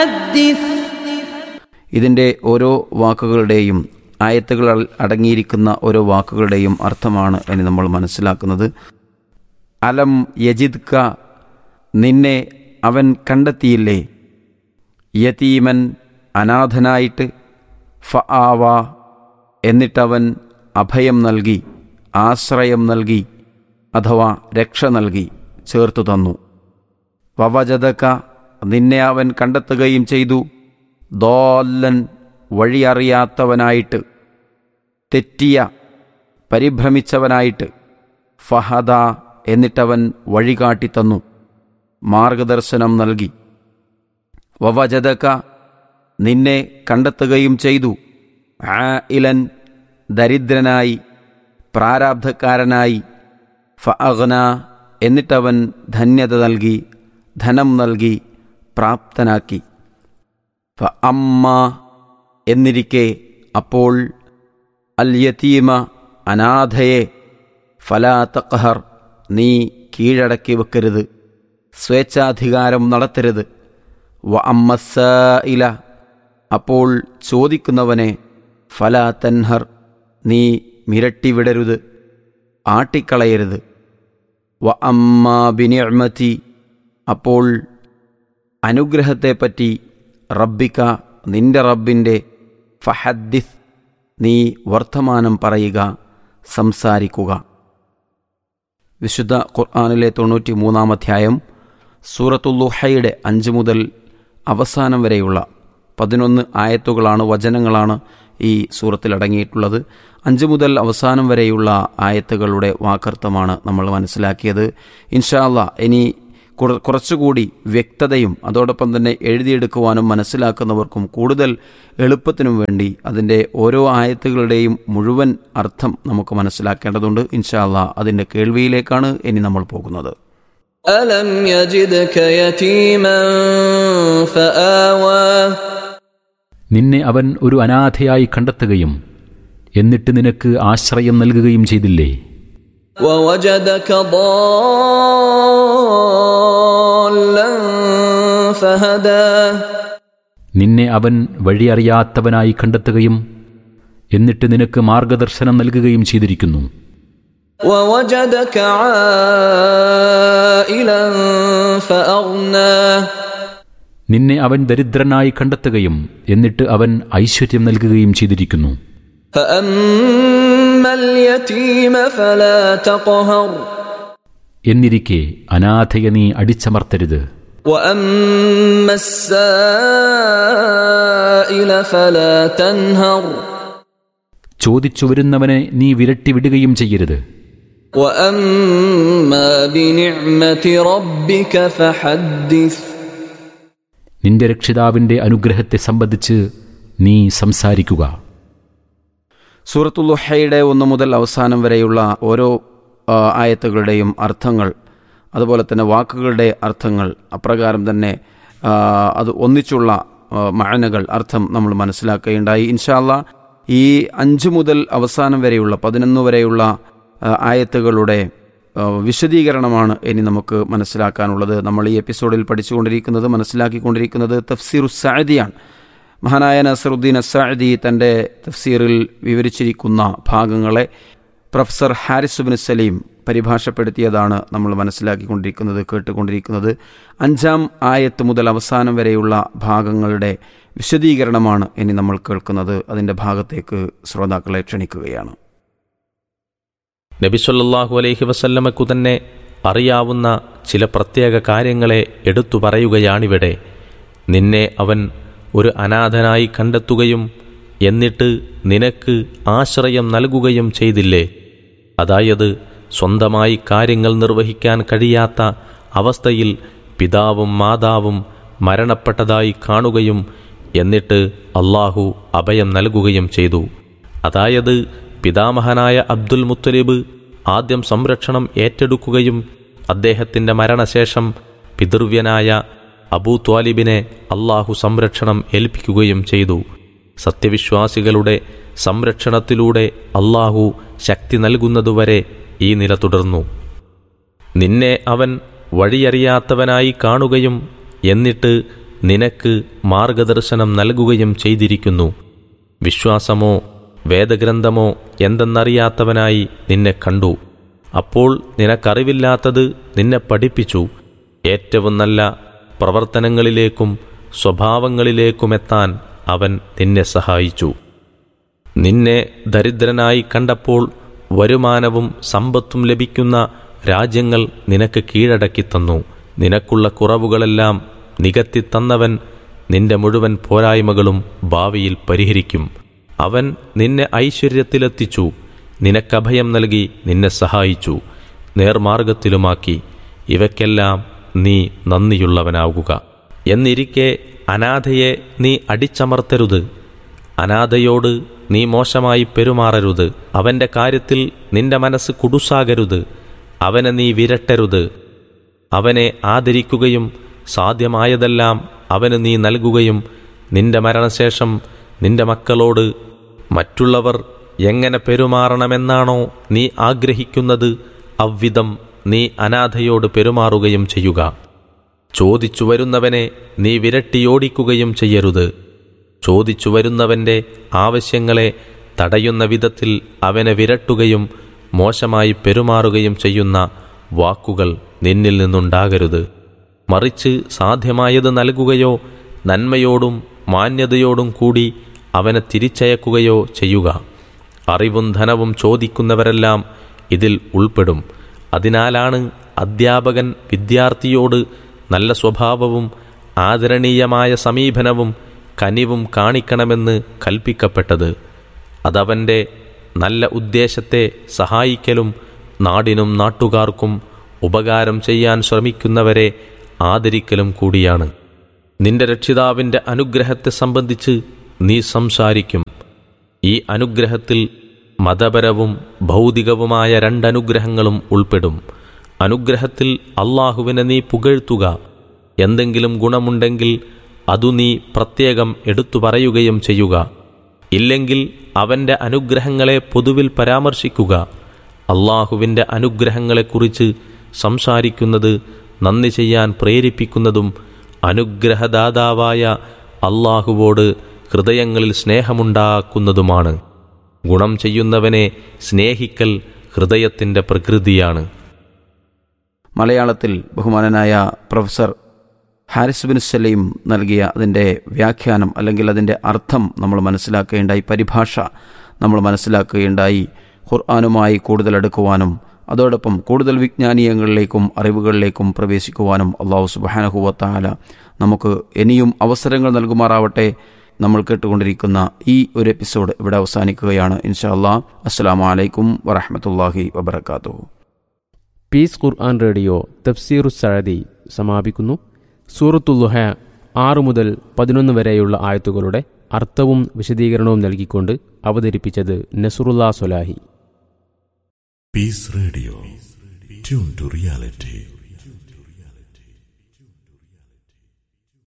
حدث ഇതിൻ്റെ ഓരോ വാക്കുകളുടെയും ആയത്തുകൾ അടങ്ങിയിരിക്കുന്ന ഓരോ വാക്കുകളുടെയും അർത്ഥമാണ് ഇനി നമ്മൾ മനസ്സിലാക്കുന്നത് അലം യജിദ് ക നിന്നെ അവൻ കണ്ടെത്തിയില്ലേ യതീമൻ അനാഥനായിട്ട് ഫ ആവ എന്നിട്ടവൻ അഭയം നൽകി ആശ്രയം നൽകി അഥവാ രക്ഷ നൽകി ചേർത്തു തന്നു വവജതക നിന്നെ അവൻ കണ്ടെത്തുകയും ചെയ്തു ദോല്ലൻ വഴിയറിയാത്തവനായിട്ട് തെറ്റിയ പരിഭ്രമിച്ചവനായിട്ട് ഫഹദ എന്നിട്ടവൻ വഴികാട്ടിത്തന്നു മാർഗദർശനം നൽകി വവജതക നിന്നെ കണ്ടെത്തുകയും ചെയ്തു ആ ഇലൻ ദരിദ്രനായി പ്രാരാബ്ധക്കാരനായി ഫഅഗ്ന എന്നിട്ടവൻ ധന്യത നൽകി ധനം നൽകി പ്രാപ്തനാക്കി ഫ അമ്മ എന്നിരിക്കെ അപ്പോൾ അൽ യതീമ അനാഥയെ ഫലാ തഖഹർ നീ കീഴടക്കി വെക്കരുത് സ്വേച്ഛാധികാരം നടത്തരുത് വ അമ്മസ ഇല അപ്പോൾ ചോദിക്കുന്നവനെ ഫലാ തൻഹർ നീ മിരട്ടിവിടരുത് ആട്ടിക്കളയരുത് വ അമ്മ ബിനിഅമതി അപ്പോൾ അനുഗ്രഹത്തെപ്പറ്റി റബ്ബിക്ക നിന്റെ റബ്ബിൻ്റെ ഫഹദ്ദിസ് നീ വർത്തമാനം പറയുക സംസാരിക്കുക വിശുദ്ധ ഖുർആാനിലെ തൊണ്ണൂറ്റി മൂന്നാം അധ്യായം സൂറത്തുല്ലുഹയുടെ അഞ്ച് മുതൽ അവസാനം വരെയുള്ള പതിനൊന്ന് ആയത്തുകളാണ് വചനങ്ങളാണ് ഈ സൂറത്തിൽ അടങ്ങിയിട്ടുള്ളത് അഞ്ച് മുതൽ അവസാനം വരെയുള്ള ആയത്തുകളുടെ വാക്കർത്ഥമാണ് നമ്മൾ മനസ്സിലാക്കിയത് ഇൻഷാല്ല ഇനി കുറ- കുറച്ചുകൂടി വ്യക്തതയും അതോടൊപ്പം തന്നെ എഴുതിയെടുക്കുവാനും മനസ്സിലാക്കുന്നവർക്കും കൂടുതൽ എളുപ്പത്തിനും വേണ്ടി അതിൻ്റെ ഓരോ ആയത്തുകളുടെയും മുഴുവൻ അർത്ഥം നമുക്ക് മനസ്സിലാക്കേണ്ടതുണ്ട് ഇൻഷാല്ല അതിൻ്റെ കേൾവിയിലേക്കാണ് ഇനി നമ്മൾ പോകുന്നത് ألم يجدك يتيما فآوى നിന്നെ അവൻ ഒരു അനാഥയായി കണ്ടെത്തുകയും എന്നിട്ട് നിനക്ക് ആശ്രയം നൽകുകയും ചെയ്തില്ലേ ووجدك ضالا فهدى നിന്നെ അവൻ വഴിയറിയാത്തവനായി കണ്ടെത്തുകയും എന്നിട്ട് നിനക്ക് മാർഗദർശനം നൽകുകയും ചെയ്തിരിക്കുന്നു ووجدك عائلا فأغنى നിന്നെ അവൻ ദരിദ്രനായി കണ്ടെത്തുകയും എന്നിട്ട് അവൻ ഐശ്വര്യം നൽകുകയും ചെയ്തിരിക്കുന്നു فأما اليتيم فلا تقهر എന്നിരിക്കെ അനാഥയെ നീ അടിച്ചമർത്തരുത് وأما السائل فلا تنهر ചോദിച്ചു വരുന്നവനെ നീ വിരട്ടിവിടുകയും ചെയ്യരുത് وأما بنعمة ربك فحدث നിന്റെ രക്ഷിതാവിന്റെ അനുഗ്രഹത്തെ സംബന്ധിച്ച് നീ സംസാരിക്കുക സൂറത്തുല്ലുഹയുടെ ഒന്ന് മുതൽ അവസാനം വരെയുള്ള ഓരോ ആ, ആയത്തുകളുടെയും അർത്ഥങ്ങൾ അതുപോലെ തന്നെ വാക്കുകളുടെ അർത്ഥങ്ങൾ അപ്രകാരം തന്നെ ആ, അത് ഒന്നിച്ചുള്ള ആ, മഅനകൾ അർത്ഥം നമ്മൾ മനസ്സിലാക്കുകയുണ്ടായി ഇൻഷാല്ല ഈ അഞ്ച് മുതൽ അവസാനം വരെയുള്ള പതിനൊന്ന് വരെയുള്ള ആ, ആയത്തുകളുടെ ആ, വിശദീകരണമാണ് ഇനി നമുക്ക് മനസ്സിലാക്കാനുള്ളത് നമ്മൾ ഈ എപ്പിസോഡിൽ പഠിച്ചുകൊണ്ടിരിക്കുന്നത് മനസ്സിലാക്കിക്കൊണ്ടിരിക്കുന്നത് തഫ്സീർ സാദിയാണ് മഹാനായ നസറുദ്ദീൻ അസാദി തൻ്റെ തഫ്സീറിൽ വിവരിച്ചിരിക്കുന്ന ഭാഗങ്ങളെ പ്രൊഫസർ ഹാരിസ് ബിൻ സലീം പരിഭാഷപ്പെടുത്തിയതാണ് നമ്മൾ മനസ്സിലാക്കിക്കൊണ്ടിരിക്കുന്നത് കേട്ടുകൊണ്ടിരിക്കുന്നത് അഞ്ചാം ആയത്ത് മുതൽ അവസാനം വരെയുള്ള ഭാഗങ്ങളുടെ വിശദീകരണമാണ് ഇനി നമ്മൾ കേൾക്കുന്നത് അതിൻ്റെ ഭാഗത്തേക്ക് ശ്രോതാക്കളെ ക്ഷണിക്കുകയാണ് നബിസൊല്ലാഹു അലൈഹി വസല്ലമക്കു തന്നെ അറിയാവുന്ന ചില പ്രത്യേക കാര്യങ്ങളെ എടുത്തു പറയുകയാണിവിടെ നിന്നെ അവൻ ഒരു അനാഥനായി കണ്ടെത്തുകയും എന്നിട്ട് നിനക്ക് ആശ്രയം നൽകുകയും ചെയ്തില്ലേ അതായത് സ്വന്തമായി കാര്യങ്ങൾ നിർവഹിക്കാൻ കഴിയാത്ത അവസ്ഥയിൽ പിതാവും മാതാവും മരണപ്പെട്ടതായി കാണുകയും എന്നിട്ട് അള്ളാഹു അഭയം നൽകുകയും ചെയ്തു അതായത് പിതാമഹനായ അബ്ദുൽ മുത്തലിബ് ആദ്യം സംരക്ഷണം ഏറ്റെടുക്കുകയും അദ്ദേഹത്തിൻ്റെ മരണശേഷം പിതൃവ്യനായ അബൂ ത്വാലിബിനെ അള്ളാഹു സംരക്ഷണം ഏൽപ്പിക്കുകയും ചെയ്തു സത്യവിശ്വാസികളുടെ സംരക്ഷണത്തിലൂടെ അള്ളാഹു ശക്തി നൽകുന്നതുവരെ ഈ നില തുടർന്നു നിന്നെ അവൻ വഴിയറിയാത്തവനായി കാണുകയും എന്നിട്ട് നിനക്ക് മാർഗദർശനം നൽകുകയും ചെയ്തിരിക്കുന്നു വിശ്വാസമോ വേദഗ്രന്ഥമോ എന്തെന്നറിയാത്തവനായി നിന്നെ കണ്ടു അപ്പോൾ നിനക്കറിവില്ലാത്തത് നിന്നെ പഠിപ്പിച്ചു ഏറ്റവും നല്ല പ്രവർത്തനങ്ങളിലേക്കും സ്വഭാവങ്ങളിലേക്കുമെത്താൻ അവൻ നിന്നെ സഹായിച്ചു നിന്നെ ദരിദ്രനായി കണ്ടപ്പോൾ വരുമാനവും സമ്പത്തും ലഭിക്കുന്ന രാജ്യങ്ങൾ നിനക്ക് കീഴടക്കി തന്നു നിനക്കുള്ള കുറവുകളെല്ലാം നികത്തിത്തന്നവൻ നിന്റെ മുഴുവൻ പോരായ്മകളും ഭാവിയിൽ പരിഹരിക്കും അവൻ നിന്നെ ഐശ്വര്യത്തിലെത്തിച്ചു നിനക്കഭയം നൽകി നിന്നെ സഹായിച്ചു നേർമാർഗത്തിലുമാക്കി ഇവയ്ക്കെല്ലാം നീ നന്ദിയുള്ളവനാവുക എന്നിരിക്കെ അനാഥയെ നീ അടിച്ചമർത്തരുത് അനാഥയോട് നീ മോശമായി പെരുമാറരുത് അവന്റെ കാര്യത്തിൽ നിന്റെ മനസ്സ് കുടുസാകരുത് അവനെ നീ വിരട്ടരുത് അവനെ ആദരിക്കുകയും സാധ്യമായതെല്ലാം അവന് നീ നൽകുകയും നിന്റെ മരണശേഷം നിന്റെ മക്കളോട് മറ്റുള്ളവർ എങ്ങനെ പെരുമാറണമെന്നാണോ നീ ആഗ്രഹിക്കുന്നത് അவ்விധം നീ അനാഥയോട് പെരുമാറുകയും ചെയ്യുക ചോദിച്ചു വരുന്നവനെ നീ വിരട്ടിയോടിക്കുകയും ചെയ്യരുത് ചോദിച്ചു വരുന്നവന്റെ ആവശ്യങ്ങളെ തടയുന്ന വിധത്തിൽ അവനെ വിരട്ടുകയും മോശമായി പെരുമാറുകയും ചെയ്യുന്ന വാക്കുകൾ നിന്നിൽ നിന്നുണ്ടാകരുത് മറിച്ച് സാധ്യമായത് നൽകുകയോ നന്മയോടും മാന്യതയോടും കൂടി അവനെ തിരിച്ചയക്കുകയോ ചെയ്യുക അറിവും ധനവും ചോദിക്കുന്നവരെല്ലാം ഇതിൽ ഉൾപ്പെടും അതിനാലാണ് അധ്യാപകൻ വിദ്യാർത്ഥിയോട് നല്ല സ്വഭാവവും ആദരണീയമായ സമീപനവും കനിവും കാണിക്കണമെന്ന് കൽപ്പിക്കപ്പെട്ടത് അതവൻ്റെ നല്ല ഉദ്ദേശത്തെ സഹായിക്കലും നാടിനും നാട്ടുകാർക്കും ഉപകാരം ചെയ്യാൻ ശ്രമിക്കുന്നവരെ ആദരിക്കലും കൂടിയാണ് നിന്റെ രക്ഷിതാവിൻ്റെ അനുഗ്രഹത്തെ സംബന്ധിച്ച് നീ സംസാരിക്കും ഈ അനുഗ്രഹത്തിൽ മതപരവും ഭൗതികവുമായ രണ്ടനുഗ്രഹങ്ങളും ഉൾപ്പെടും അനുഗ്രഹത്തിൽ അള്ളാഹുവിനെ നീ പുകഴ്ത്തുക എന്തെങ്കിലും ഗുണമുണ്ടെങ്കിൽ അതു നീ പ്രത്യേകം എടുത്തു പറയുകയും ചെയ്യുക ഇല്ലെങ്കിൽ അവൻ്റെ അനുഗ്രഹങ്ങളെ പൊതുവിൽ പരാമർശിക്കുക അള്ളാഹുവിൻ്റെ അനുഗ്രഹങ്ങളെക്കുറിച്ച് സംസാരിക്കുന്നത് നന്ദി ചെയ്യാൻ പ്രേരിപ്പിക്കുന്നതും അനുഗ്രഹദാതാവായ അള്ളാഹുവോട് ഹൃദയങ്ങളിൽ സ്നേഹമുണ്ടാക്കുന്നതുമാണ് ഗുണം ചെയ്യുന്നവനെ സ്നേഹിക്കൽ ഹൃദയത്തിൻ്റെ പ്രകൃതിയാണ് മലയാളത്തിൽ ബഹുമാനനായ പ്രൊഫസർ ഹാരിസ് ബിൻ സലീം നൽകിയ അതിൻ്റെ വ്യാഖ്യാനം അല്ലെങ്കിൽ അതിൻ്റെ അർത്ഥം നമ്മൾ മനസ്സിലാക്കുകയുണ്ടായി പരിഭാഷ നമ്മൾ മനസ്സിലാക്കുകയുണ്ടായി ഖുർആാനുമായി കൂടുതൽ അടുക്കുവാനും അതോടൊപ്പം കൂടുതൽ വിജ്ഞാനീയങ്ങളിലേക്കും അറിവുകളിലേക്കും പ്രവേശിക്കുവാനും അള്ളാഹു സുബാനഹുവത്താല നമുക്ക് ഇനിയും അവസരങ്ങൾ നൽകുമാറാവട്ടെ നമ്മൾ കേട്ടുകൊണ്ടിരിക്കുന്ന ഈ ഒരു എപ്പിസോഡ് ഇവിടെ അവസാനിക്കുകയാണ് ഇൻഷാ അല്ലാ അസ്സാം വലൈക്കും വറഹമത്തല്ലാഹി വബർക്കാത്തു പീസ് ഖുർആൻ റേഡിയോ തഫ്സീറു സഴദി സമാപിക്കുന്നു സൂറത്തുല്ലുഹ ആറ് മുതൽ പതിനൊന്ന് വരെയുള്ള ആയത്തുകളുടെ അർത്ഥവും വിശദീകരണവും നൽകിക്കൊണ്ട് അവതരിപ്പിച്ചത് നസുറുല്ലാ Swalahi Peace Radio. Tune to reality.